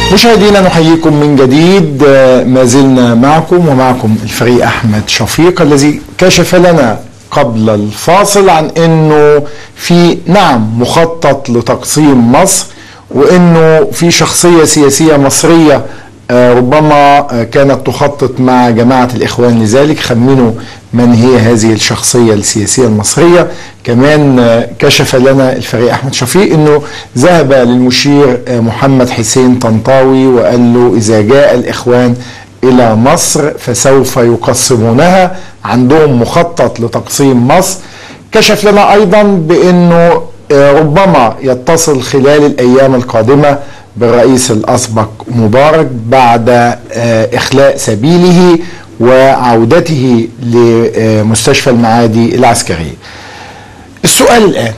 مشاهدينا نحييكم من جديد ما زلنا معكم ومعكم الفريق احمد شفيق الذي كشف لنا قبل الفاصل عن انه في نعم مخطط لتقسيم مصر وانه في شخصيه سياسيه مصريه ربما كانت تخطط مع جماعه الاخوان لذلك خمنوا من هي هذه الشخصيه السياسيه المصريه كمان كشف لنا الفريق احمد شفيق انه ذهب للمشير محمد حسين طنطاوي وقال له اذا جاء الاخوان الى مصر فسوف يقسمونها عندهم مخطط لتقسيم مصر كشف لنا ايضا بانه ربما يتصل خلال الايام القادمه بالرئيس الاسبق مبارك بعد اخلاء سبيله وعودته لمستشفى المعادي العسكري السؤال الآن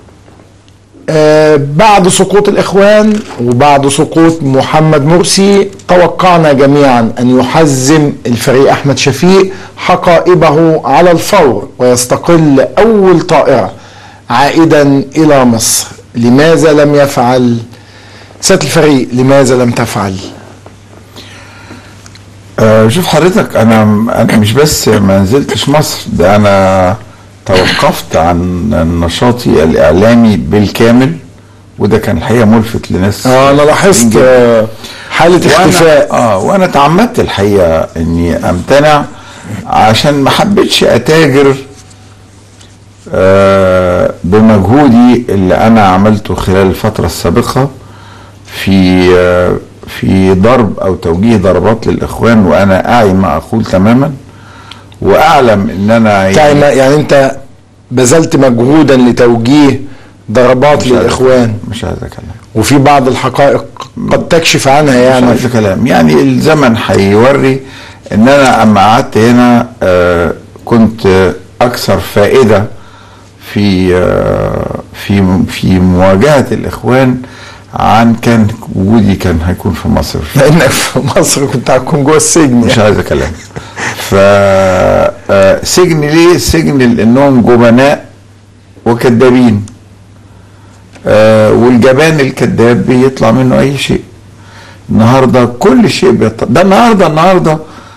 بعد سقوط الإخوان وبعد سقوط محمد مرسي توقعنا جميعا أن يحزم الفريق أحمد شفيق حقائبه على الفور ويستقل أول طائرة عائدا إلى مصر لماذا لم يفعل سيادة الفريق لماذا لم تفعل أه شوف حضرتك انا انا مش بس ما نزلتش مصر ده انا توقفت عن نشاطي الاعلامي بالكامل وده كان الحقيقه ملفت لناس اه انا لاحظت آه حاله اختفاء اه وانا تعمدت الحقيقه اني امتنع عشان ما حبيتش اتاجر آه بمجهودي اللي انا عملته خلال الفتره السابقه في آه في ضرب او توجيه ضربات للاخوان وانا اعي ما اقول تماما واعلم ان انا يعني, يعني انت بذلت مجهودا لتوجيه ضربات مش للاخوان مش عايز اتكلم وفي بعض الحقائق قد تكشف عنها يعني مش عايز كلام يعني الزمن هيوري ان انا اما قعدت هنا آه كنت اكثر فائده في آه في في مواجهه الاخوان عن كان وجودي كان هيكون في مصر لانك في مصر كنت هتكون جوه السجن مش عايز اتكلم ف سجن ليه سجن لانهم جبناء وكذابين آه والجبان الكذاب بيطلع منه اي شيء النهارده كل شيء بيطلع ده النهارده النهارده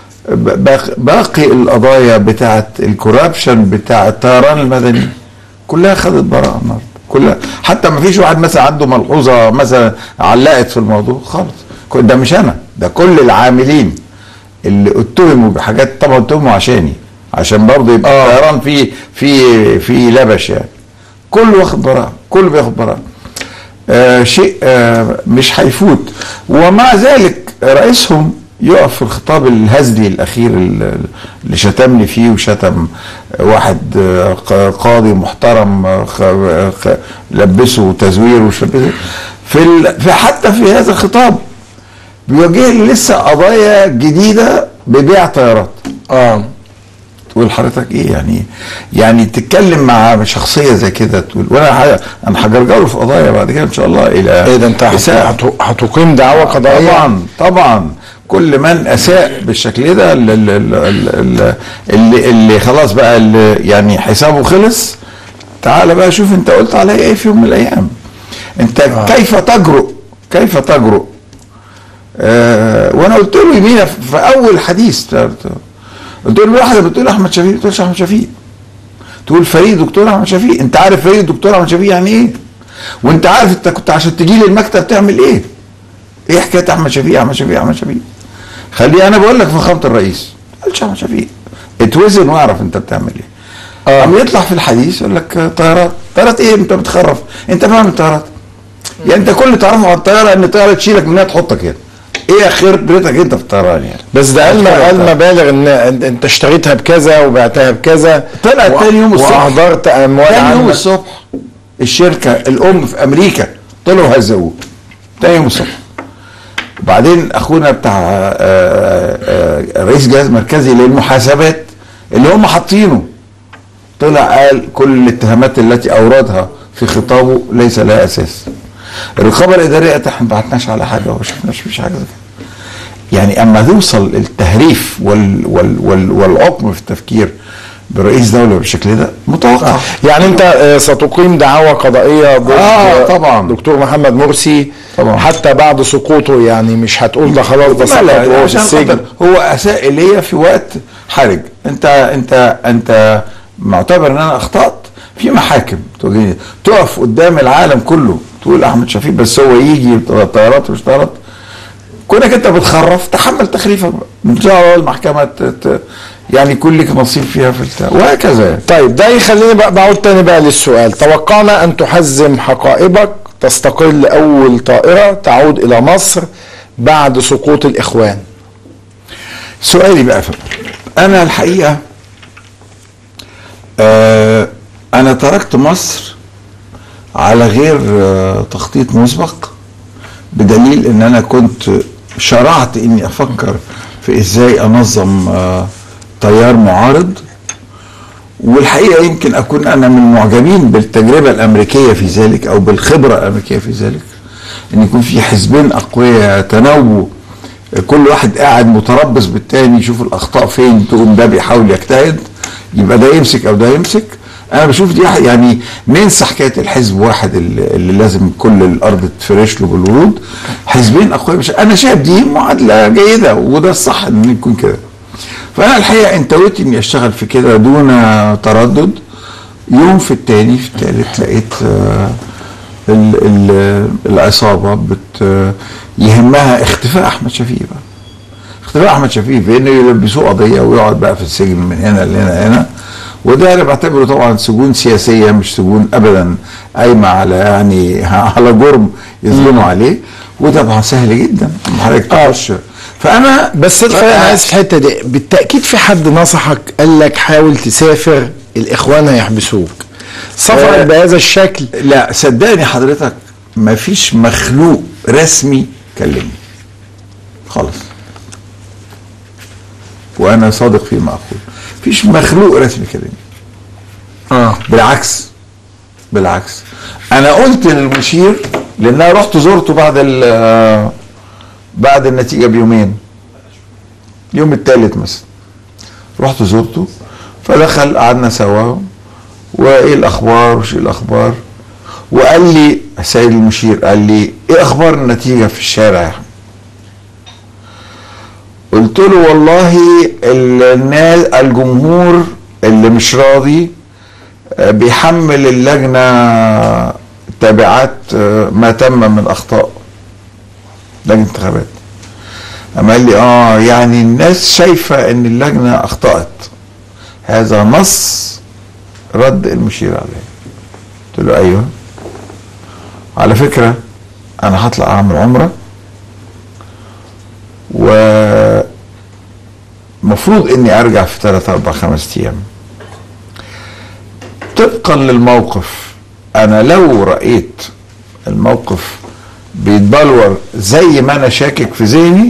باقي القضايا بتاعه الكوربشن بتاع الطيران المدني كلها خدت براءه النهارده كلها حتى ما فيش واحد مثلا عنده ملحوظه مثلا علقت في الموضوع خالص ده مش انا ده كل العاملين اللي اتهموا بحاجات طبعا اتهموا عشاني عشان برضه يبقى آه. الطيران فيه في في لبش يعني كله واخد براءه كله بياخد براءه آه شيء آه مش هيفوت ومع ذلك رئيسهم يقف في الخطاب الهزلي الاخير اللي شتمني فيه وشتم واحد قاضي محترم لبسه تزوير وشبسه في في حتى في هذا الخطاب بيواجه لي لسه قضايا جديده ببيع طيارات اه تقول حضرتك ايه يعني يعني تتكلم مع شخصيه زي كده تقول وانا انا هجرجره في قضايا بعد كده ان شاء الله الى ايه ده انت هتقيم دعوه قضائيه طبعا طبعا كل من اساء بالشكل ده اللي, اللي, اللي, اللي خلاص بقى اللي يعني حسابه خلص تعال بقى شوف انت قلت عليا ايه في يوم من الايام انت آه. كيف تجرؤ كيف تجرؤ آه وانا قلت له يمينة في اول حديث قلت له واحده بتقول احمد شفيق ما تقولش احمد شفيق تقول فريد دكتور احمد شفيق انت عارف فريد دكتور احمد شفيق يعني ايه وانت عارف انت كنت عشان تجي لي المكتب تعمل ايه ايه حكايه احمد شفيق احمد شفيق احمد شفيق خليه انا بقول لك فخامه الرئيس ما قالش احمد شفيق اتوزن واعرف انت بتعمل ايه قام يطلع في الحديث يقول لك طيارات طيارات ايه انت بتخرف انت فاهم الطيارات يعني انت كل اللي تعرفه عن الطياره ان الطياره تشيلك منها تحطك هنا ايه خبرتك انت في الطيران يعني بس ده قال قال مبالغ ان انت اشتريتها بكذا وبعتها بكذا طلع و... تاني يوم الصبح واحضرت اموال تاني يوم الصبح الشركه الام في امريكا طلعوا هزوه تاني يوم الصبح وبعدين اخونا بتاع رئيس جهاز مركزي للمحاسبات اللي هم حاطينه طلع قال كل الاتهامات التي اوردها في خطابه ليس لها اساس الرقابه الاداريه احنا ما بعتناش على حاجه وما شفناش فيش حاجه زي كده يعني اما توصل التهريف وال وال وال والعقم في التفكير برئيس دوله بالشكل ده متوقع يعني انت آه، ستقيم دعاوى قضائيه ضد آه، طبعاً. دكتور محمد مرسي طبعاً. حتى بعد سقوطه يعني مش هتقول ده خلاص ده لا، سقط لا، وهو في عشان السجن خاطر هو اساء الي في وقت حرج انت انت انت معتبر ان انا اخطات في محاكم تواجهني. تقف قدام العالم كله تقول احمد شفيق بس هو يجي طيارات ومش طيارات كونك انت بتخرف تحمل تخريفك بقى. ان شاء الله المحكمه ت- ت- يعني يكون لك نصيب فيها في البتاع وهكذا يعني. طيب ده يخليني بقى بعود تاني بقى للسؤال توقعنا ان تحزم حقائبك تستقل اول طائره تعود الى مصر بعد سقوط الاخوان سؤالي بقى فهم. انا الحقيقه آه انا تركت مصر على غير آه تخطيط مسبق بدليل ان انا كنت شرعت اني افكر في ازاي انظم آه تيار معارض والحقيقه يمكن اكون انا من المعجبين بالتجربه الامريكيه في ذلك او بالخبره الامريكيه في ذلك ان يكون في حزبين اقوياء يتناوبوا كل واحد قاعد متربص بالتاني يشوف الاخطاء فين تقوم ده بيحاول يجتهد يبقى ده يمسك او ده يمسك انا بشوف دي ح- يعني ننسى حكايه الحزب واحد اللي, اللي لازم كل الارض تفرش له بالورود حزبين اقوياء مش انا شايف دي معادله جيده وده الصح ان يكون كده فانا الحقيقه انتويت اني اشتغل في كده دون تردد يوم في التاني في التالت لقيت آه، ال ال العصابه بت يهمها اختفاء احمد شفيق بقى اختفاء احمد شفيق في انه يلبسوه قضيه ويقعد بقى في السجن من هنا لهنا هنا وده انا بعتبره طبعا سجون سياسيه مش سجون ابدا قايمه على يعني على جرم يظلموا عليه وطبعا سهل جدا إن حضرتك تخش فانا بس الحقيقه انا عايز في الحته دي بالتاكيد في حد نصحك قال لك حاول تسافر الاخوان هيحبسوك سفرك آه. بهذا الشكل لا صدقني حضرتك مفيش مخلوق رسمي كلمني خالص وانا صادق فيما اقول مفيش مخلوق رسمي كلمني اه بالعكس بالعكس انا قلت للمشير لان انا رحت زرته بعد ال- بعد النتيجه بيومين يوم الثالث مثلا رحت زرته فدخل قعدنا سوا وايه الاخبار وش الاخبار وقال لي السيد المشير قال لي ايه اخبار النتيجه في الشارع يا أحمد؟ قلت له والله الناس الجمهور اللي مش راضي آه، بيحمل اللجنه تبعات آه، ما تم من اخطاء لجنه انتخابات أما قال لي اه يعني الناس شايفه ان اللجنه اخطات هذا نص رد المشير عليه قلت له ايوه على فكره انا هطلع اعمل عمره و المفروض اني ارجع في ثلاث اربع خمس ايام طبقا للموقف انا لو رايت الموقف بيتبلور زي ما انا شاكك في ذهني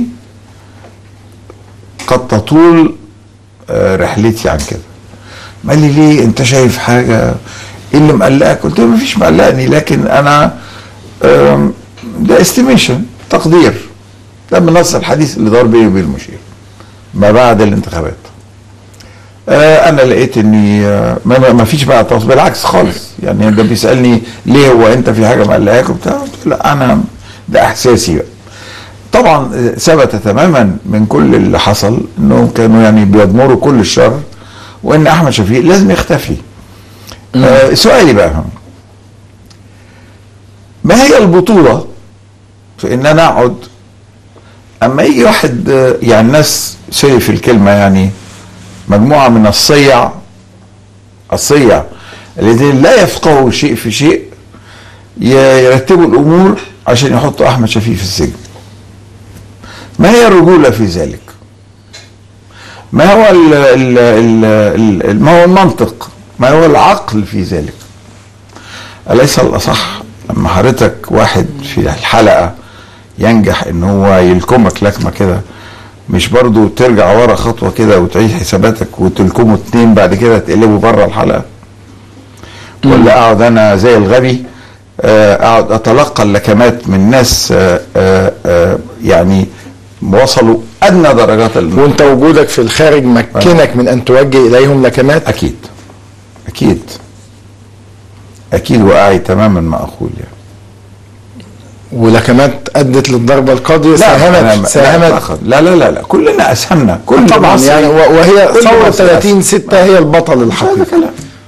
قد تطول آه، رحلتي عن كده قال لي ليه انت شايف حاجه ايه اللي مقلقك قلت له مفيش مقلقني لكن انا آم، ده استيميشن تقدير ده من نص الحديث اللي دار بيني وبين المشير ما بعد الانتخابات آه انا لقيت اني آه، ما, ما- ما فيش بقى تواصل بالعكس خالص يعني ده بيسالني ليه هو انت في حاجه مقلقاك وبتاع قلت له لا انا ده احساسي بقى طبعا آه، ثبت تماما من كل اللي حصل انهم كانوا يعني بيضمروا كل الشر وان احمد شفيق لازم يختفي آه سؤالي بقى هم. ما هي البطوله في ان انا اقعد اما يجي واحد آه، يعني ناس سوري في الكلمه يعني مجموعه من الصيع الصيع الذين لا يفقهوا شيء في شيء ي- يرتبوا الامور عشان يحطوا احمد شفيق في السجن ما هي الرجوله في ذلك ما هو ال ال ال ال ما هو المنطق ما هو العقل في ذلك أليس الأصح لما حضرتك واحد في الحلقة ينجح ان هو يلكمك لكمة كده مش برضو ترجع ورا خطوة كده وتعيد حساباتك وتلكموا اتنين بعد كده تقلبوا بره الحلقة ولا اقعد انا زي الغبي آه، اقعد اتلقى اللكمات من ناس آه، آه، آه، يعني وصلوا ادنى درجات ال... وانت وجودك في الخارج مكنك من ان توجه اليهم لكمات اكيد اكيد اكيد واعي تماما ما اقول يعني ولكمات ادت للضربه القاضيه أنا- ساهمت لا, ساهمت لا لا لا لا كلنا اسهمنا كل طبعا مصري- يعني و- وهي كل ثوره مصري 30 أسهم. 6 هي البطل هذا الحقيقي كلام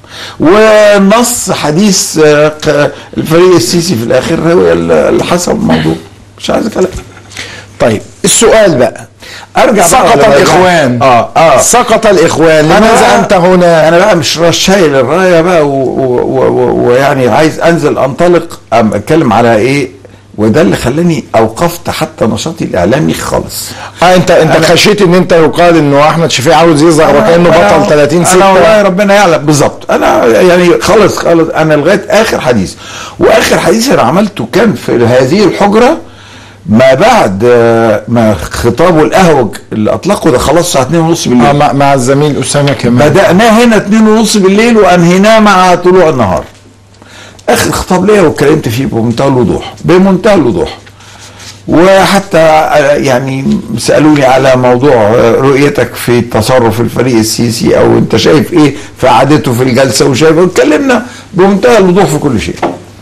ونص حديث آه، ق- الفريق السيسي في الاخر هو اللي حسب الموضوع مش عايز كلام طيب السؤال بقى ارجع بقى سقط ولا- الاخوان اه اه سقط الاخوان أنا لماذا بقى- انت هنا انا بقى مش رش شايل الرايه بقى و- و- و- و- ويعني عايز انزل انطلق أم اتكلم على ايه وده اللي خلاني اوقفت حتى نشاطي الاعلامي خالص اه انت انت أنا- خشيت ان انت يقال انه احمد شفيق عاوز يظهر وكانه أنا- بطل 30 انا والله 6 ربنا يعلم بالظبط انا يعني خلص خلص انا لغايه اخر حديث واخر حديث انا عملته كان في هذه الحجره ما بعد آه، ما خطابه الاهوج اللي اطلقه ده خلاص الساعه 2:30 بالليل اه مع, مع الزميل اسامه كمان بدأناه هنا 2:30 بالليل وانهيناه مع طلوع النهار. اخر خطاب ليا واتكلمت فيه بمنتهى الوضوح بمنتهى الوضوح. وحتى آه، يعني سالوني على موضوع آه، رؤيتك في تصرف الفريق السيسي او انت شايف ايه في قعدته في الجلسه وشايف واتكلمنا بمنتهى الوضوح في كل شيء.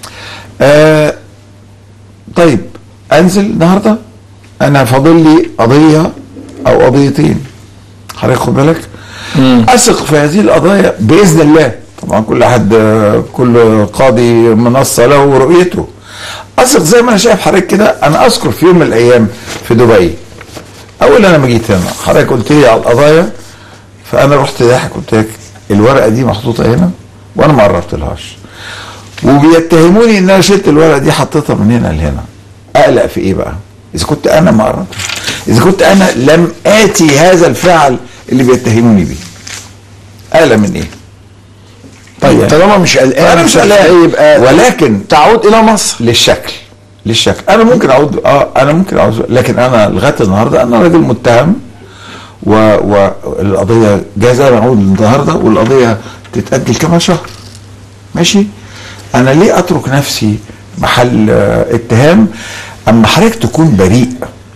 آه طيب انزل النهارده انا فاضل لي قضيه او قضيتين حضرتك خد بالك اثق في هذه القضايا باذن الله طبعا كل حد كل قاضي منصه له رؤيته اثق زي ما انا شايف حضرتك كده انا اذكر في يوم من الايام في دبي اول انا ما جيت هنا حضرتك قلت لي على القضايا فانا رحت ضاحك قلت لك الورقه دي محطوطه هنا وانا ما قربت لهاش وبيتهموني ان انا شلت الورقه دي حطيتها من هنا لهنا اقلق في ايه بقى اذا كنت انا ما قربت اذا كنت انا لم اتي هذا الفعل اللي بيتهموني بيه اقلق من ايه طيب يعني- طالما مش قلقان انا مش قلقان يبقى ولكن تعود الى مصر للشكل للشكل انا ممكن اعود اه انا ممكن اعود لكن انا لغايه النهارده انا راجل متهم و والقضيه جاهزه انا اعود النهارده والقضيه تتاجل كمان شهر ماشي انا ليه اترك نفسي محل آه، اتهام اما حضرتك تكون بريء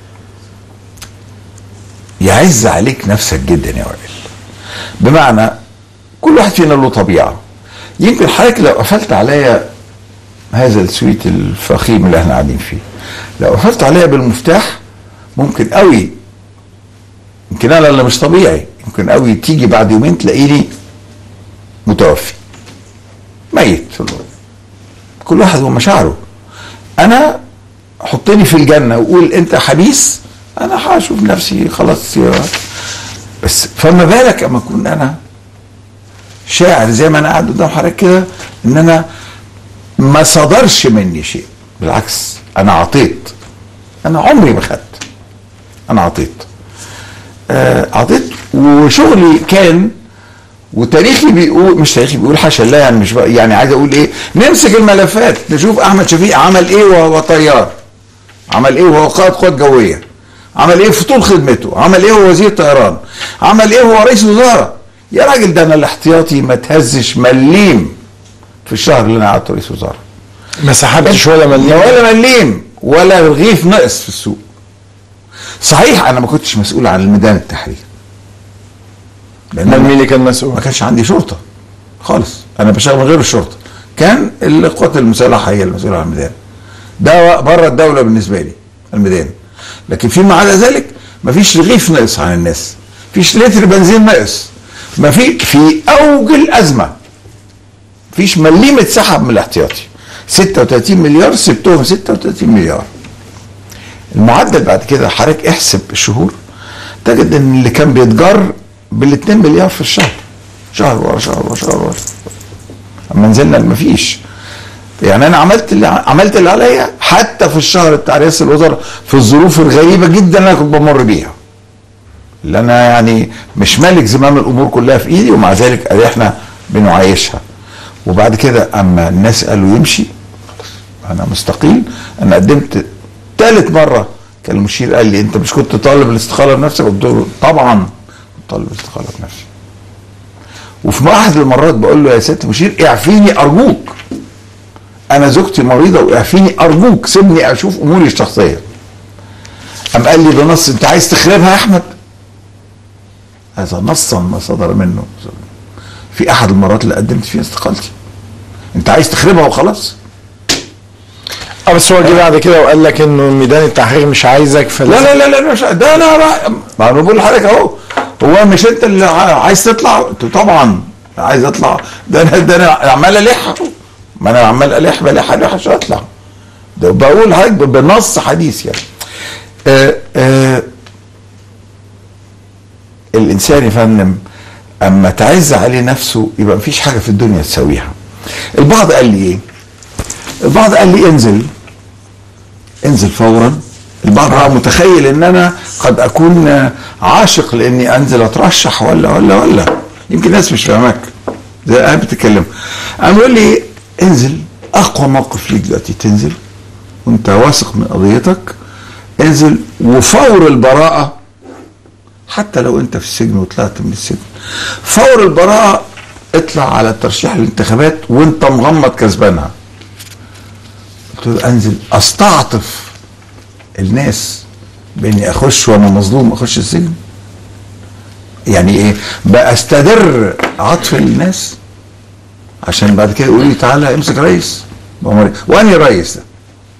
يعز عليك نفسك جدا يا وائل بمعنى كل واحد فينا له طبيعه يمكن حضرتك لو قفلت عليا هذا السويت الفخيم اللي احنا قاعدين فيه لو قفلت عليا بالمفتاح ممكن قوي يمكن انا اللي مش طبيعي يمكن قوي تيجي بعد يومين تلاقيني متوفي ميت في الوقت كل واحد ومشاعره انا حطني في الجنه وقول انت حبيس انا هشوف نفسي خلاص يا- بس فما بالك اما اكون انا شاعر زي ما انا قاعد قدام حضرتك كده ان انا ما صدرش مني شيء بالعكس انا عطيت انا عمري ما خدت انا عطيت آه عطيت وشغلي كان وتاريخي بيقول مش تاريخي بيقول حاشا الله يعني مش بقى يعني عايز اقول ايه نمسك الملفات نشوف احمد شفيق عمل ايه وهو طيار عمل ايه وهو قائد قوات جويه عمل ايه في طول خدمته عمل ايه وهو وزير طيران عمل ايه وهو رئيس وزراء يا راجل ده انا الاحتياطي ما تهزش مليم في الشهر اللي انا قعدت رئيس وزراء ما سحبتش ولا يا مليون ولا مليم ولا رغيف نقص في السوق صحيح انا ما كنتش مسؤول عن الميدان التحرير لان امال أنا مين اللي كان مسؤول ما كانش عندي شرطه خالص انا بشتغل من غير الشرطه كان القوات المسلحه هي المسؤوله عن الميدان ده بره الدوله بالنسبه لي الميدان لكن فيما عدا ذلك مفيش رغيف نقص عن الناس مفيش لتر بنزين نقص ما في في اوج الازمه مفيش مليم اتسحب من الاحتياطي 36 مليار سبتهم 36 مليار المعدل بعد كده حضرتك احسب الشهور تجد ان اللي كان بيتجر بال 2 مليار في الشهر شهر ورا شهر ورا شهر ورا اما نزلنا مفيش يعني انا عملت اللي عملت اللي عليا حتى في الشهر بتاع رئاسه الوزراء في الظروف الغريبه جدا اللي انا كنت بمر بيها اللي انا يعني مش مالك زمام الامور كلها في ايدي ومع ذلك ادي احنا بنعايشها وبعد كده اما الناس قالوا يمشي انا مستقيل انا قدمت ثالث مره كان المشير قال لي انت مش كنت طالب الاستقاله بنفسك قلت له طبعا كنت طالب الاستقاله بنفسي وفي واحد المرات بقول له يا سياده المشير اعفيني ارجوك انا زوجتي مريضه واعفيني ارجوك سيبني اشوف اموري الشخصيه قام قال لي بنص انت عايز تخربها يا احمد هذا نصا ما صدر منه في احد المرات اللي قدمت فيها استقالتي انت عايز تخربها وخلاص اه بس هو جه بعد كده وقال لك انه ميدان التحرير مش عايزك فلا لا لا لا لا مش ده انا بقى ما انا بقول لحضرتك اهو هو مش انت اللي ع- عايز تطلع قلت له طبعا عايز اطلع ده انا ده انا عمال الح أهو. ما انا عمال الح بلح الح عشان اطلع ده بقول لحضرتك بنص حديث يعني آه آه الانسان يا فندم اما تعز عليه نفسه يبقى مفيش حاجه في الدنيا تساويها البعض قال لي ايه البعض قال لي انزل انزل فورا البعض بقى متخيل ان انا قد اكون عاشق لاني انزل اترشح ولا ولا ولا يمكن الناس مش فاهماك زي انا بتتكلم قام يقول لي انزل اقوى موقف ليك دلوقتي تنزل وانت واثق من قضيتك انزل وفور البراءه حتى لو انت في السجن وطلعت من السجن فور البراءه اطلع على الترشيح للانتخابات وانت مغمض كسبانها قلت له انزل استعطف الناس باني اخش وانا مظلوم اخش السجن يعني ايه باستدر عطف الناس عشان بعد كده يقولوا لي تعالى امسك رئيس واني رئيس ده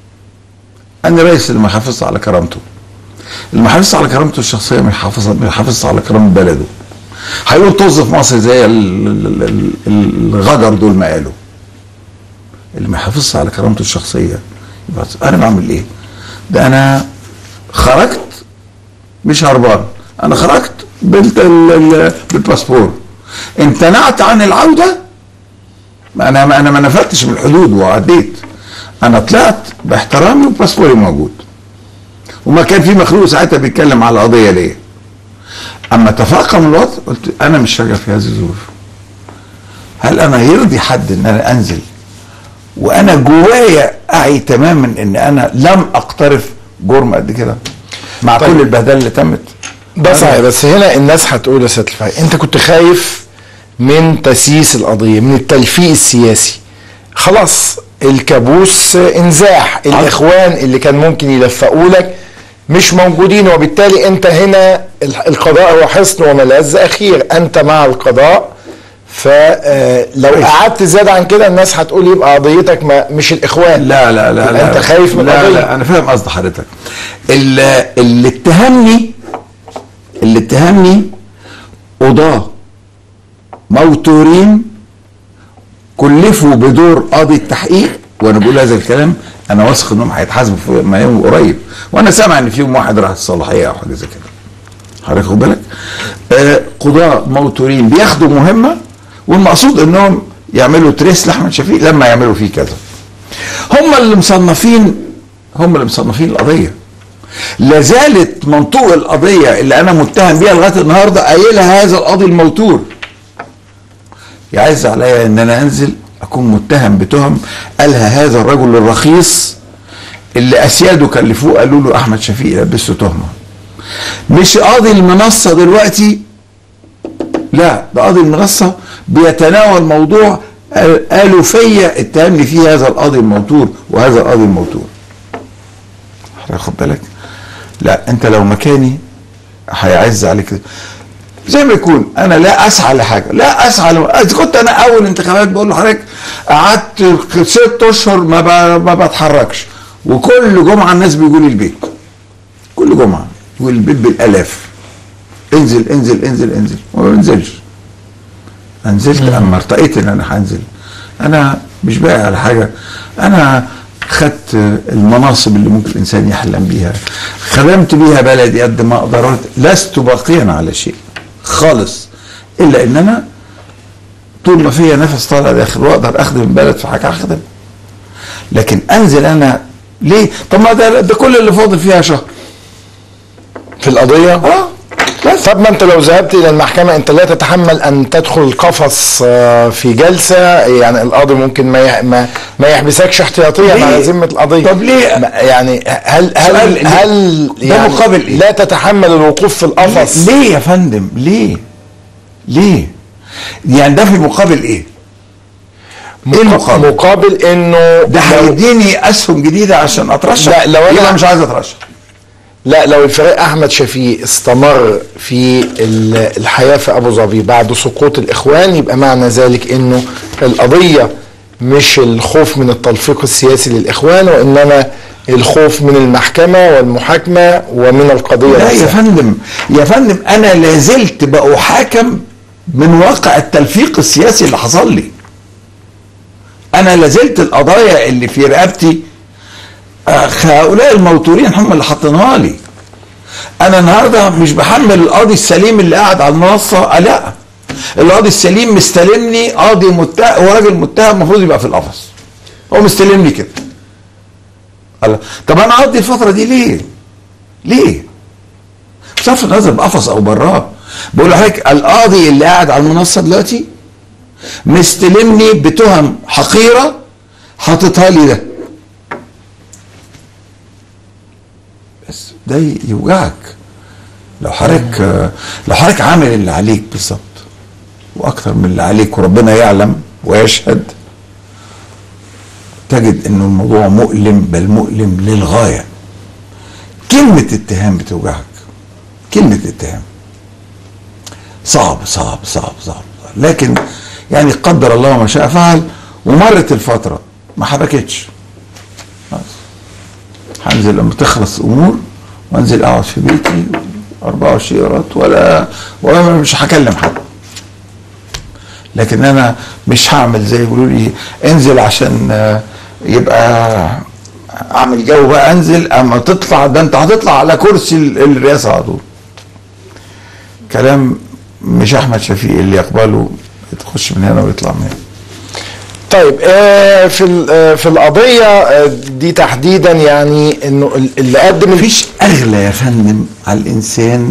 اني رئيس اللي ما حافظ على كرامته اللي ما حافظ على كرامته الشخصيه مش حافظ مش حافظ على كرامه بلده هيقول طز في مصر زي ال- ال- ال- ال- الغدر دول ما قالوا اللي ما يحافظش على كرامته الشخصيه يبقى انا بعمل ايه؟ ده انا خرجت مش هربان انا خرجت بال- ال- ال- بالباسبور امتنعت عن العوده ما انا ما انا ما نفذتش من الحدود وعديت انا طلعت باحترامي وباسبوري موجود وما كان في مخلوق ساعتها بيتكلم على القضيه ليه اما تفاقم الوضع قلت انا مش راجع في هذه الظروف هل انا يرضي حد ان انا انزل وانا جوايا اعي تماما ان انا لم اقترف جرم قد كده مع طيب. كل البهدله اللي تمت ده صحيح بس هنا الناس هتقول يا سياده الفريق انت كنت خايف من تسييس القضيه من التلفيق السياسي خلاص الكابوس انزاح الاخوان اللي كان ممكن يلفقوا لك مش موجودين وبالتالي انت هنا ال- القضاء هو حصن وملاذ اخير انت مع القضاء فلو كويس. قعدت زيادة عن كده الناس هتقول يبقى قضيتك ما مش الاخوان لا لا لا يبقى لا انت خايف من لا القضيه لا انا فاهم قصد حضرتك اللي, اللي اتهمني اللي اتهمني قضاة موتورين كلفوا بدور قاضي التحقيق وانا بقول هذا الكلام انا واثق انهم هيتحاسبوا في ما يوم قريب وانا سامع ان فيهم واحد راح الصلاحيه او حاجه زي كده حضرتك خد بالك آه قضاة موتورين بياخدوا مهمه والمقصود انهم يعملوا تريس لاحمد شفيق لما يعملوا فيه كذا هم اللي مصنفين هم اللي مصنفين القضيه لا زالت منطوق القضيه اللي انا متهم بيها لغايه النهارده قايلها هذا القاضي الموتور يعز عليا ان انا انزل اكون متهم بتهم قالها هذا الرجل الرخيص اللي اسياده كلفوه قالوا له احمد شفيق لبسه تهمه مش قاضي المنصه دلوقتي لا ده قاضي المنصه بيتناول موضوع قال- قالوا فيا اتهمني فيه هذا القاضي الموتور وهذا القاضي الموتور حضرتك خد بالك لا انت لو مكاني هيعز عليك زي ما يكون انا لا اسعى لحاجه لا اسعى لم... إذا كنت انا اول انتخابات بقول لحضرتك قعدت ست اشهر ما, ب... ما بتحركش وكل جمعه الناس بيجوا لي البيت كل جمعه والبيت بالالاف انزل انزل انزل انزل وما بنزلش نزلت اما ارتقيت ان انا هنزل انا مش باقي على حاجه انا خدت المناصب اللي ممكن الانسان يحلم بيها خدمت بيها بلدي قد ما اقدر لست باقيا على شيء خالص الا ان انا طول ما فيا نفس طالع داخل واقدر اخدم البلد في حاجه اخدم لكن انزل انا ليه؟ طب ما ده, ده كل اللي فاضل فيها شهر في القضيه اه بس طب ما انت لو ذهبت الى المحكمه انت لا تتحمل ان تدخل القفص آه، في جلسه يعني القاضي ممكن ما يح- ما, ما يحبسكش احتياطيا ليه؟ على ذمه القضيه طب ليه؟ ما- يعني هل سؤال هل ليه؟ هل ده يعني مقابل ايه؟ لا تتحمل الوقوف في القفص ليه يا فندم ليه ليه يعني ده في مقابل ايه ايه المقابل مقابل انه ده لو- هيديني اسهم جديده عشان اترشح لا، لو أنا- يبقى مش عايز اترشح لا لو الفريق احمد شفيق استمر في ال- الحياه في ابو ظبي بعد سقوط الاخوان يبقى معنى ذلك انه القضيه مش الخوف من التلفيق السياسي للاخوان وانما الخوف من المحكمه والمحاكمه ومن القضيه لا يا نفسها. فندم يا فندم انا لازلت بأحاكم من واقع التلفيق السياسي اللي حصل لي انا لازلت القضايا اللي في رقبتي آه، هؤلاء الموتورين هم اللي حاطينها لي انا النهارده مش بحمل القاضي السليم اللي قاعد على المنصه آه، لا القاضي السليم مستلمني قاضي متهم وراجل متهم المفروض يبقى في القفص هو مستلمني كده الله طب انا اقضي الفتره دي ليه ليه بصرف النظر بقفص او براه بقول لحضرتك القاضي اللي قاعد على المنصه دلوقتي مستلمني بتهم حقيره حاططها لي ده بس ده يوجعك لو حضرتك لو حضرتك عامل اللي عليك بالظبط واكتر من اللي عليك وربنا يعلم ويشهد تجد ان الموضوع مؤلم بل مؤلم للغايه كلمه اتهام بتوجعك كلمه اتهام صعب صعب صعب صعب لكن يعني قدر الله ما شاء فعل ومرت الفتره ما حبكتش بس. هنزل لما تخلص امور وانزل اقعد في بيتي 24 قيراط ولا ولا مش هكلم حد لكن انا مش هعمل زي بيقولوا لي انزل عشان آه، يبقى اعمل جو بقى انزل اما تطلع ده انت هتطلع على كرسي ال- الرئاسه على طول كلام مش احمد شفيق اللي يقبله تخش من هنا ويطلع من هنا طيب آه في ال- آه في القضيه آه دي تحديدا يعني انه ال- اللي قدم الف- مفيش اغلى يا فندم على الانسان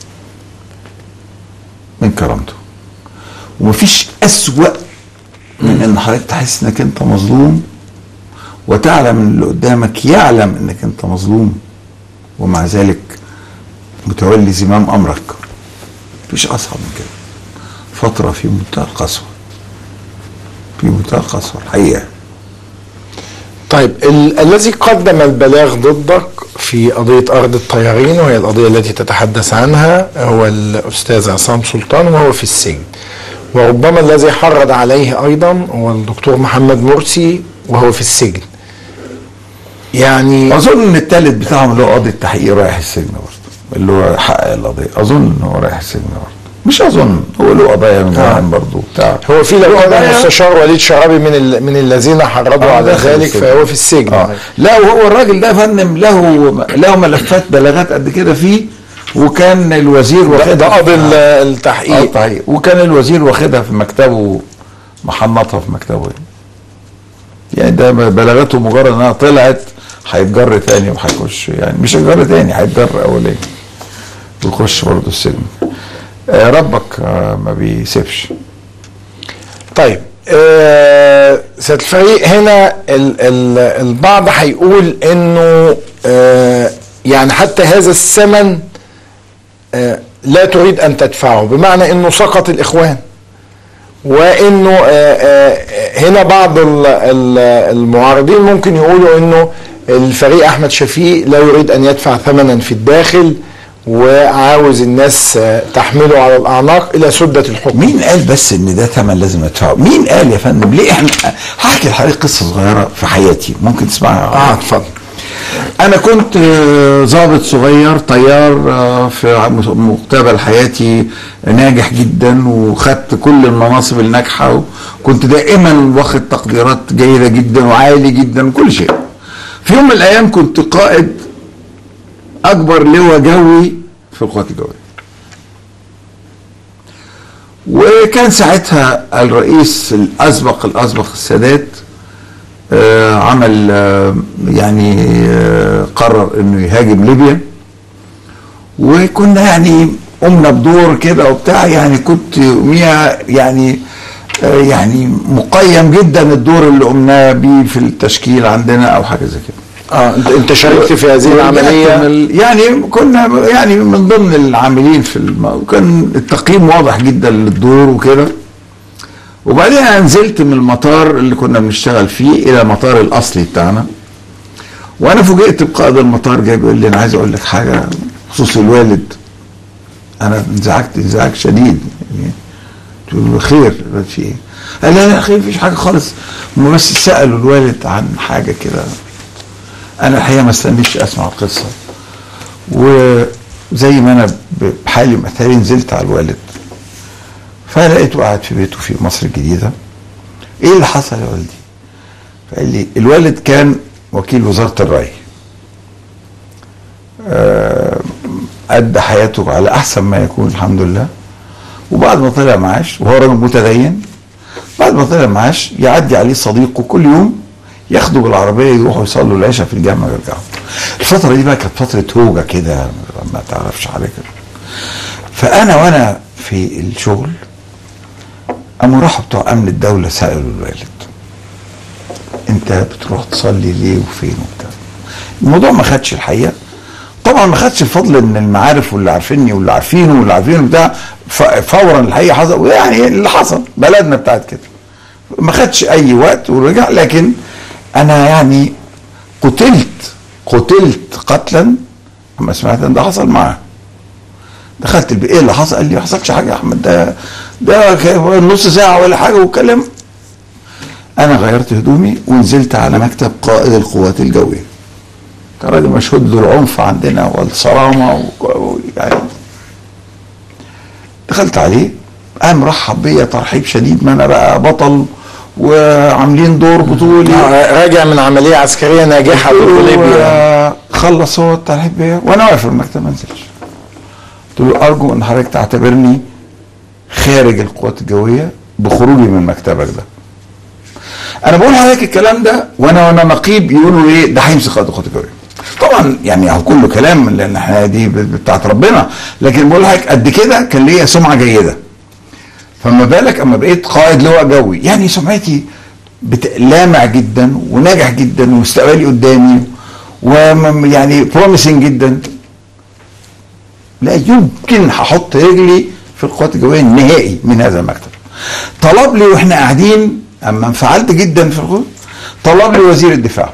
من كرامته ومفيش اسوأ من ان حضرتك تحس انك انت مظلوم وتعلم ان اللي قدامك يعلم انك انت مظلوم ومع ذلك متولي زمام امرك مفيش اصعب من كده فتره في منتهى القسوه في منتهى القسوه الحقيقه طيب ال- الذي قدم البلاغ ضدك في قضية أرض الطيارين وهي القضية التي تتحدث عنها هو الأستاذ عصام سلطان وهو في السجن وربما الذي حرض عليه أيضا هو الدكتور محمد مرسي وهو في السجن يعني اظن ان التالت بتاعهم اللي هو قاضي التحقيق رايح السجن برضه اللي هو حقق القضيه اظن ان هو رايح السجن برضه مش اظن هو له قضايا من زمان برضه بتاع هو في لو كان قضايا- المستشار وليد شرابي من ال- من الذين حرضوا آه، على داخل ذلك السجن. فهو في السجن اه لا وهو الراجل ده يا فندم له له ملفات بلاغات قد كده فيه وكان الوزير ده, واخدها ده قاضي ال- اه التحقيق طيب وكان الوزير واخدها في مكتبه محنطها في مكتبه يعني. يعني ده بلاغته مجرد انها طلعت هيتجر تاني وهيخش يعني مش هيتجر تاني هيتجر اولاني ويخش برضه السجن آه ربك آه ما بيسيبش طيب آه سيد الفريق هنا ال ال البعض هيقول انه آه يعني حتى هذا الثمن آه لا تريد ان تدفعه بمعنى انه سقط الاخوان وانه آه آه هنا بعض ال- ال- المعارضين ممكن يقولوا انه الفريق احمد شفيق لا يريد ان يدفع ثمنا في الداخل وعاوز الناس آه، تحمله على الاعناق الى سده الحكم مين قال بس ان ده ثمن لازم ادفعه مين قال يا فندم ليه احنا هحكي لحضرتك قصه صغيره في حياتي ممكن تسمعها اه اتفضل انا كنت آه، ضابط صغير طيار آه، في مقتبل حياتي ناجح جدا وخدت كل المناصب الناجحه وكنت دائما واخد تقديرات جيده جدا وعالي جدا وكل شيء في يوم من الايام كنت قائد اكبر لواء جوي في القوات الجويه وكان ساعتها الرئيس الاسبق الاسبق السادات آه، عمل آه، يعني آه، قرر انه يهاجم ليبيا وكنا يعني قمنا بدور كده وبتاع يعني كنت يوميها يعني آه، يعني مقيم جدا الدور اللي قمنا بيه في التشكيل عندنا او حاجه زي كده اه انت انت شاركت في هذه العمليه من- يعني كنا يعني من ضمن العاملين في الم... وكان التقييم واضح جدا للدور وكده وبعدين أنا نزلت من المطار اللي كنا بنشتغل فيه الى المطار الاصلي بتاعنا وانا فوجئت بقائد المطار جاي بيقول لي انا عايز اقول لك حاجه بخصوص الوالد انا انزعجت انزعاج شديد يعني قلت له خير في ايه؟ قال لا لا خير مفيش حاجه خالص هم بس سالوا الوالد عن حاجه كده انا الحقيقه ما استنيتش اسمع القصه وزي ما انا بحالي مثالي نزلت على الوالد فلقيته قاعد في بيته في مصر الجديده ايه اللي حصل يا والدي؟ فقال لي الوالد كان وكيل وزاره الري آه، ادى حياته على احسن ما يكون الحمد لله وبعد ما طلع معاش وهو راجل متدين بعد ما طلع معاش يعدي عليه صديقه كل يوم ياخده بالعربيه يروحوا يصلوا العشاء في الجامع ويرجعوا الفتره دي بقى كانت فتره هوجه كده ما تعرفش حاجه كده فانا وانا في الشغل قاموا راحوا بتوع امن الدوله سالوا الوالد انت بتروح تصلي ليه وفين وبتاع الموضوع ما خدش الحقيقه طبعا ما خدش الفضل ان المعارف واللي عارفيني واللي عارفينه واللي عارفينه بتاع ف- فورا الحقيقه حصل يعني اللي حصل بلدنا بتاعت كده ما خدش اي وقت ورجع لكن انا يعني قتلت قتلت قتلا لما سمعت ان ده حصل معاه دخلت البيت ايه اللي حصل؟ قال لي ما حصلش حاجه يا احمد ده ده ك- نص ساعه ولا حاجه واتكلم انا غيرت هدومي ونزلت على مكتب قائد القوات الجويه كان راجل مشهود له العنف عندنا والصرامه و- و- يعني دخلت عليه قام رحب بيا ترحيب شديد ما انا بقى بطل وعاملين دور بطولي راجع من عمليه عسكريه ناجحه في ليبيا و- خلص هو الترحيب بيا وانا واقف في المكتب ما نزلش قلت له ارجو ان حضرتك تعتبرني خارج القوات الجويه بخروجي من مكتبك ده انا بقول لحضرتك الكلام ده وانا وانا نقيب يقولوا ايه ده هيمسك قائد القوات الجويه طبعا يعني هو كله كلام لان احنا دي بتاعت ربنا لكن بقول لحضرتك قد كده كان ليا سمعه جيده فما بالك اما بقيت قائد لواء جوي يعني سمعتي بت... لامع جدا وناجح جدا ومستقبلي قدامي ويعني بروميسنج جدا لا يمكن هحط رجلي في القوات الجويه نهائي من هذا المكتب طلب لي واحنا قاعدين اما انفعلت جدا في القوات طلب لي وزير الدفاع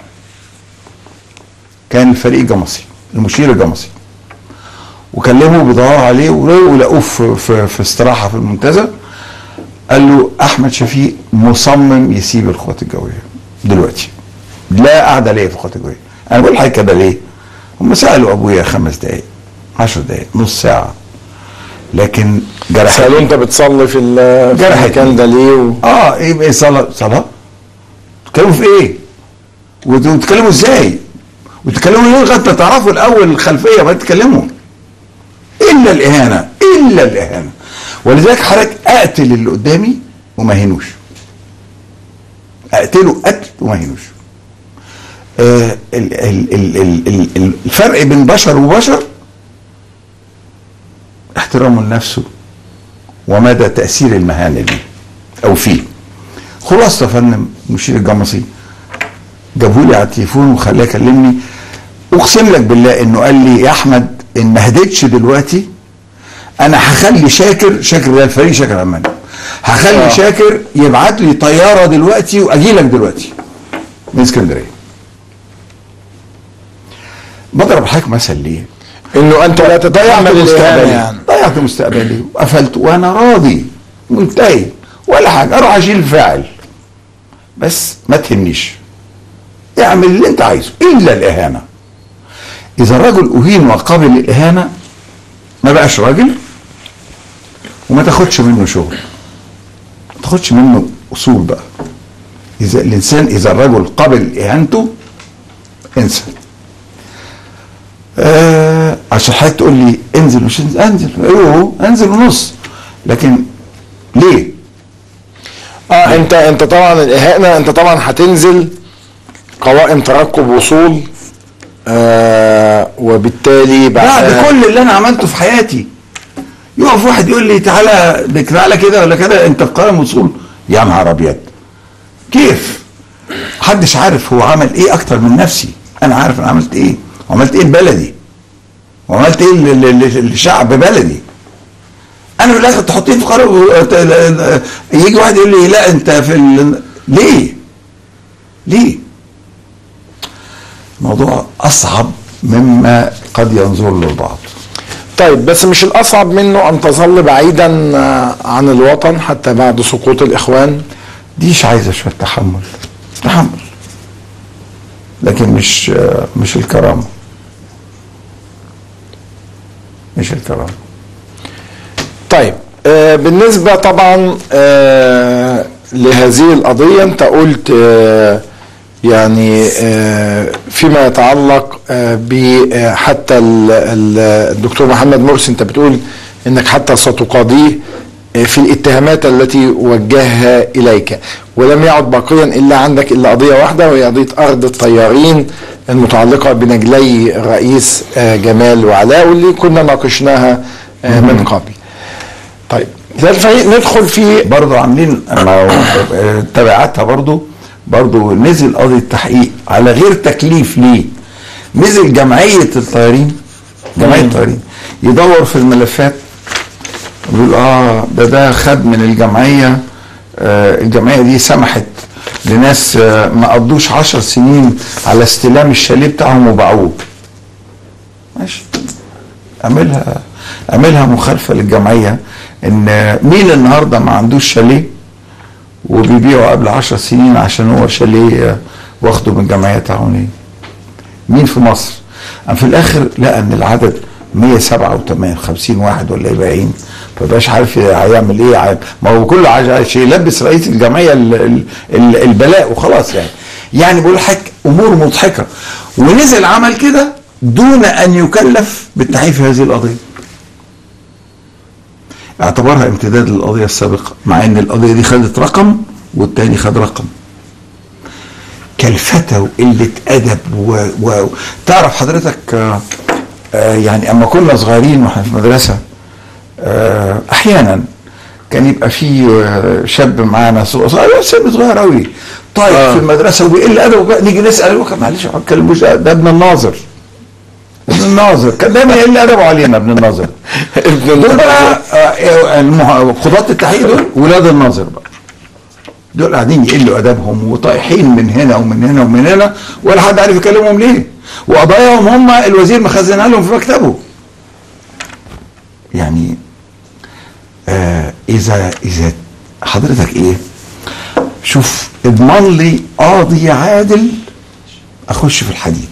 كان الفريق الجمصي المشير الجمصي وكلموا بيدوروا عليه ولقوه في, في, في استراحه في المنتزه قال له احمد شفيق مصمم يسيب القوات الجويه دلوقتي لا قاعده ليه في القوات الجويه انا بقول لحضرتك كده ليه هم سالوا ابويا خمس دقائق عشر دقائق نص ساعه لكن جرح سالوه انت بتصلي في ال- في جرحت. المكان ده ليه و... اه ايه ايه صلاه صلاه بتتكلموا في ايه وت- وتتكلموا ازاي وتتكلموا ليه لغايه ما تعرفوا الاول الخلفيه بعدين تتكلموا الا الاهانه الا الاهانه ولذلك حضرتك اقتل اللي قدامي وما هينوش اقتله قتل وما هينوش آه ال- ال- ال- ال- ال- ال- الفرق بين بشر وبشر احترامه لنفسه ومدى تاثير المهانه دي او فيه خلاصه يا فندم مشير الجمصي جابهولي على التليفون وخلاه يكلمني اقسم لك بالله انه قال لي يا احمد ان ما هديتش دلوقتي انا هخلي شاكر شاكر ده الفريق شاكر امان هخلي آه. شاكر يبعت لي طياره دلوقتي واجي لك دلوقتي من اسكندريه بضرب حضرتك مثل ليه؟ انه انت لا ضيعت تتحمل الاهانه مستقبلي يعني ضيعت مستقبلي وقفلت وانا راضي منتهي ولا حاجه اروح اشيل الفاعل بس ما تهمنيش اعمل اللي انت عايزه الا الاهانه اذا الرجل اهين وقبل الاهانه ما بقاش راجل وما تاخدش منه شغل ما تاخدش منه اصول بقى اذا الانسان اذا الرجل قبل اهانته انسى آه عشان حضرتك تقول لي انزل مش انزل انزل ايوه انزل ونص لكن ليه؟ اه انت انت طبعا الاهانه انت طبعا هتنزل قوائم ترقب وصول آه وبالتالي بعد كل اللي انا عملته في حياتي يقف واحد يقول لي تعالى ده تعالى كده ولا كده انت في قائم وصول يا نهار ابيض كيف؟ محدش عارف هو عمل ايه اكتر من نفسي انا عارف انا عملت ايه وعملت ايه لبلدي وعملت ايه ل- ل- ل- لشعب بلدي انا في الاخر تحطيه في قرار يجي واحد يقول لي لا انت في ال... ليه؟ ليه؟ موضوع اصعب مما قد ينظر له البعض طيب بس مش الأصعب منه أن تظل بعيدا آه، عن الوطن حتى بعد سقوط الإخوان ديش عايزه شويه تحمل تحمل لكن مش مش الكرامه مش الكرامه طيب آه، بالنسبة طبعا آه، لهذه القضية انت قلت آه، يعني آه، فيما يتعلق بحتى الدكتور محمد مرسي انت بتقول انك حتى ستقاضيه آه، في الاتهامات التي وجهها اليك ولم يعد باقيا الا عندك الا قضيه واحده وهي قضيه ارض الطيارين المتعلقه بنجلي الرئيس آه، جمال وعلاء واللي كنا ناقشناها آه، من قبل. طيب ده الفريق ندخل في برضه عاملين ما هو تبعاتها برضه برضه نزل قاضي التحقيق على غير تكليف ليه نزل جمعيه الطيارين جمعيه مم. الطيارين يدور في الملفات ويقول اه ده ده خد من الجمعيه آه الجمعيه دي سمحت لناس آه ما قضوش عشر سنين على استلام الشاليه بتاعهم وباعوه ماشي اعملها اعملها مخالفه للجمعيه ان مين النهارده ما عندوش شاليه وبيبيعه قبل عشر سنين عشان هو شاليه آه، واخده من جمعيه تعاونيه مين في مصر أم في الاخر لقى ان العدد 187 50 واحد ولا 40 فبقاش عارف هيعمل ايه عارف. ما هو كله عايز يلبس رئيس الجمعيه ال- ال- ال- البلاء وخلاص يعني يعني بقول لك امور مضحكه ونزل عمل كده دون ان يكلف بالتحقيق في هذه القضيه اعتبرها امتداد للقضيه السابقه مع ان القضيه دي خدت رقم والتاني خد رقم كلفتة وقلة أدب و... و... تعرف حضرتك آه آه يعني أما كنا صغيرين وإحنا في المدرسة آه أحيانا كان يبقى في آه، شاب معانا صغير صغير- سن صغير قوي طايح آه. في المدرسة وبيقل أدبه بقى نيجي نسأل يقول لك معلش ما تكلموش ده ده ابن الناظر ابن الناظر كان دايما يقل أدبه علينا ابن الناظر ابن دول بقى آه، المه- قضاة التحقيق دول ولاد الناظر بقى دول قاعدين يقلوا ادبهم وطايحين من هنا ومن هنا ومن هنا ولا حد عارف يكلمهم ليه وقضاياهم هم الوزير مخزنها لهم في مكتبه يعني آه اذا اذا حضرتك ايه شوف اضمن لي قاضي عادل اخش في الحديد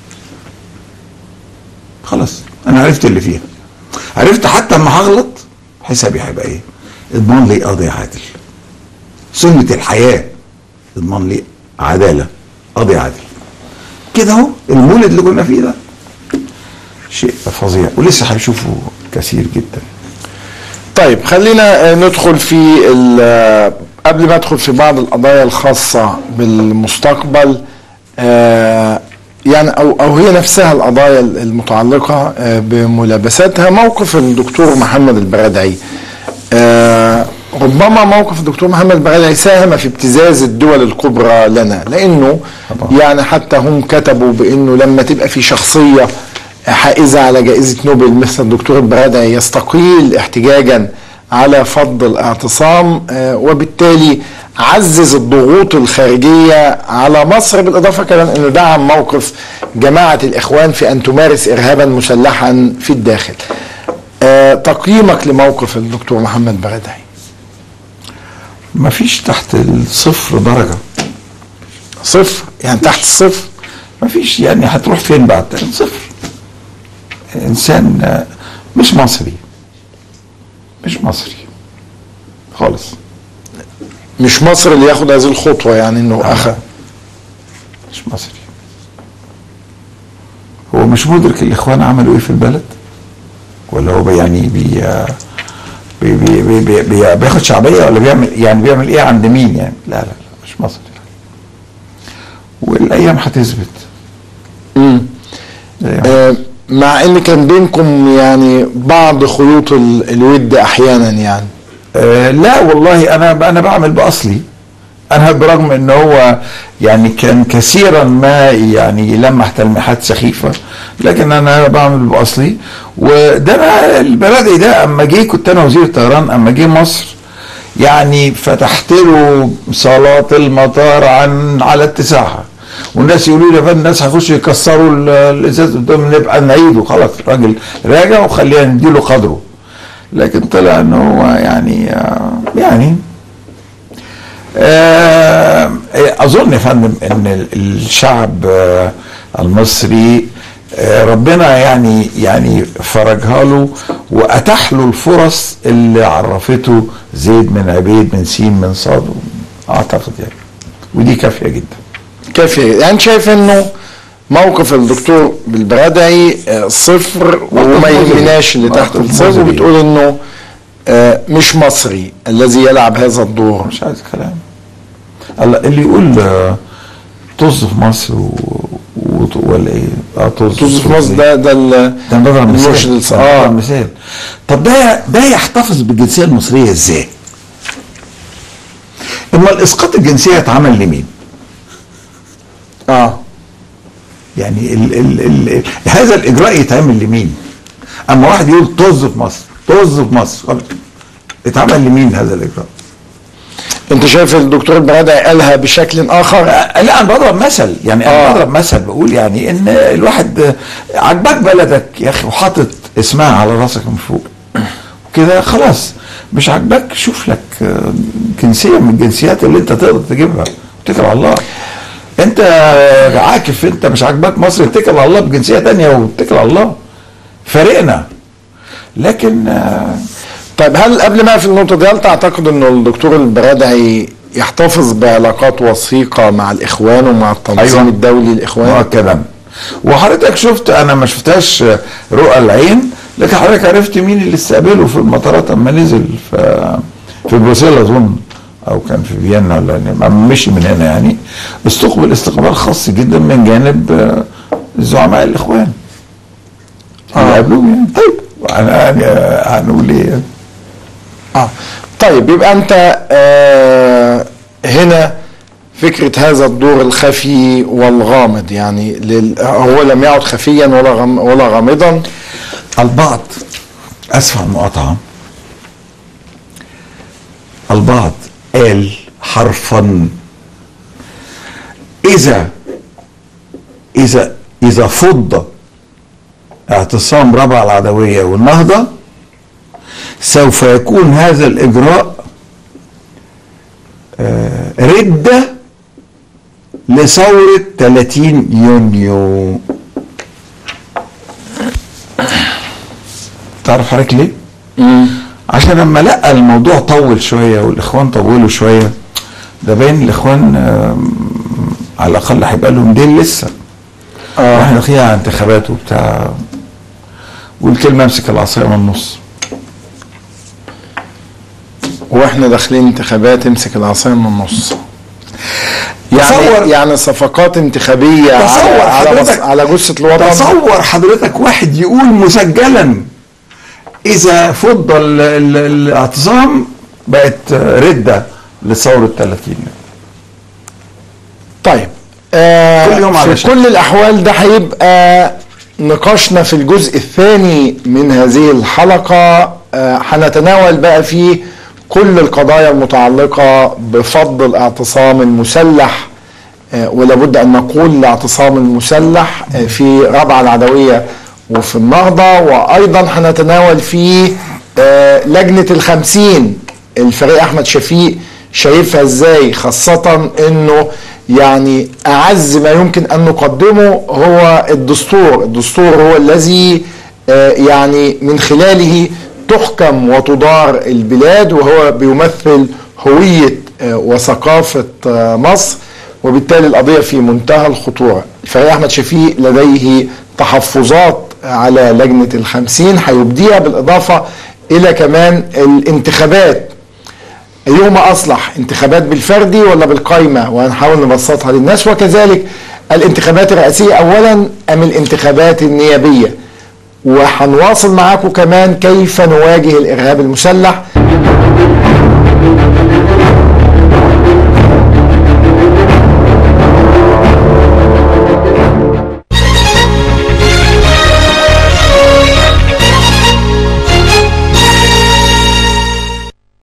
خلاص انا عرفت اللي فيها عرفت حتى اما هغلط حسابي هيبقى ايه اضمن لي قاضي عادل سنة الحياة اضمن لي عدالة قاضي عادل كده اهو المولد اللي كنا فيه ده شيء فظيع ولسه هنشوفه كثير جدا طيب خلينا آه، ندخل في ال- آه، قبل ما ادخل في بعض القضايا الخاصة بالمستقبل آه، يعني او او هي نفسها القضايا المتعلقة آه، بملابساتها موقف الدكتور محمد البرادعي آه، ربما موقف الدكتور محمد البرادعي ساهم في ابتزاز الدول الكبرى لنا لانه طبعا. يعني حتى هم كتبوا بانه لما تبقى في شخصيه حائزه على جائزه نوبل مثل الدكتور البرادعي يستقيل احتجاجا على فض الاعتصام آه، وبالتالي عزز الضغوط الخارجيه على مصر بالاضافه كمان انه دعم موقف جماعه الاخوان في ان تمارس ارهابا مسلحا في الداخل. آه، تقييمك لموقف الدكتور محمد برادعي ما فيش تحت الصفر درجة صفر يعني تحت الصفر ما فيش يعني هتروح فين بعد صفر انسان آه، مش مصري مش مصري خالص مش مصر اللي ياخد هذه الخطوه يعني انه اخذ مش مصري هو مش مدرك الاخوان عملوا ايه في البلد ولا هو بي- يعني بي بي بي بي بي بي بياخد شعبيه ولا بيعمل يعني بيعمل ايه عند مين يعني لا لا, لا مش مصري والايام هتثبت مم. الأيام آه، مع ان كان بينكم يعني بعض خيوط ال- الود احيانا يعني آه لا والله انا انا بعمل باصلي انا برغم ان هو يعني كان كثيرا ما يعني يلمح تلميحات سخيفه لكن انا بعمل باصلي وده انا البلدي ده اما جه كنت انا وزير طيران اما جه مصر يعني فتحت له صالات المطار عن على اتساعها والناس يقولوا لي يا فندم الناس هيخشوا يكسروا ال- الازاز قدام نبقى نعيده خلاص الراجل راجع وخلينا نديله قدره لكن طلع ان هو يعني آه، يعني آه، اظن يا فندم ان ال- الشعب آه، المصري آه، ربنا يعني يعني فرجها له واتاح له الفرص اللي عرفته زيد من عبيد من سين من صاد اعتقد يعني ودي كافيه جدا كافي يعني شايف انه موقف الدكتور بالبرادعي آه، صفر وما موقف يهمناش اللي مزري. تحت موقف الصفر مزري. وبتقول انه آه، مش مصري الذي يلعب هذا الدور مش عايز كلام الله اللي يقول آه، طز في مصر و... و... ولا ايه؟ اه طز طز في مصر ده ده ال- ده بضرب المرشد مثال الص- ده اه بضرب مثال طب ده ده يحتفظ بالجنسيه المصريه ازاي؟ اما الاسقاط الجنسيه اتعمل لمين؟ اه يعني ال ال ال هذا الاجراء يتعمل لمين؟ اما واحد يقول طز في مصر طز في مصر خلاص. اتعمل لمين هذا الاجراء؟ انت شايف الدكتور البرادعي قالها بشكل اخر لا انا بضرب مثل يعني انا آه. بضرب مثل بقول يعني ان الواحد عجبك بلدك يا اخي وحاطط اسمها على راسك من فوق كده خلاص مش عاجبك شوف لك آه، جنسيه من الجنسيات اللي انت تقدر تجيبها اتكل على الله انت عاكف انت مش عاجبك مصر اتكل على الله بجنسيه تانية واتكل على الله فارقنا لكن آه، طيب هل قبل ما في النقطة دي هل تعتقد انه الدكتور البرادعي يحتفظ بعلاقات وثيقة مع الاخوان ومع التنظيم أيوة. أيوة. الدولي الاخوان مؤكدا وحضرتك شفت انا ما شفتهاش رؤى العين لكن حضرتك عرفت مين اللي استقبله في المطارات اما نزل في في بروسيل اظن او كان في فيينا ولا أما مشي من هنا يعني استقبل استقبال خاص جدا من جانب آه، زعماء الاخوان اللي آه. قابلوه يعني طيب أنا- أنا- هنقول ايه اه طيب يبقى انت آه هنا فكرة هذا الدور الخفي والغامض يعني لل... هو لم يعد خفيا ولا غم... ولا غامضا البعض اسف على المقاطعه البعض قال حرفا اذا اذا اذا فض اعتصام ربع العدويه والنهضه سوف يكون هذا الاجراء آه، رده لثوره 30 يونيو تعرف حضرتك ليه؟ عشان لما لقى الموضوع طول شويه والاخوان طولوا شويه ده باين الاخوان آم، على الاقل هيبقى لهم دين لسه آه. واحنا داخلين على انتخابات وبتاع والكلمه امسك العصايه من النص واحنا داخلين انتخابات امسك العصايه من النص يعني تصور- يعني صفقات انتخابيه تصور على على, مص... حضرتك- على جثه الوطن تصور حضرتك واحد يقول مسجلا اذا فض ال- ال- الاعتصام بقت رده لثوره 30 طيب آه كل يوم على في شيء. كل الاحوال ده هيبقى نقاشنا في الجزء الثاني من هذه الحلقه آه هنتناول بقى فيه كل القضايا المتعلقه بفض الاعتصام المسلح آه ولابد ان نقول الاعتصام المسلح آه في ربع العدويه وفي النهضه وايضا هنتناول فيه آه لجنه الخمسين الفريق احمد شفيق شايفها ازاي خاصة انه يعني اعز ما يمكن ان نقدمه هو الدستور الدستور هو الذي آه، يعني من خلاله تحكم وتدار البلاد وهو بيمثل هوية آه، وثقافة آه، مصر وبالتالي القضية في منتهى الخطورة الفريق أحمد شفيق لديه تحفظات على لجنة الخمسين هيبديها بالإضافة إلى كمان الانتخابات ايهما اصلح انتخابات بالفردي ولا بالقايمه وهنحاول نبسطها للناس وكذلك الانتخابات الرئاسيه اولا ام الانتخابات النيابيه وهنواصل معاكم كمان كيف نواجه الارهاب المسلح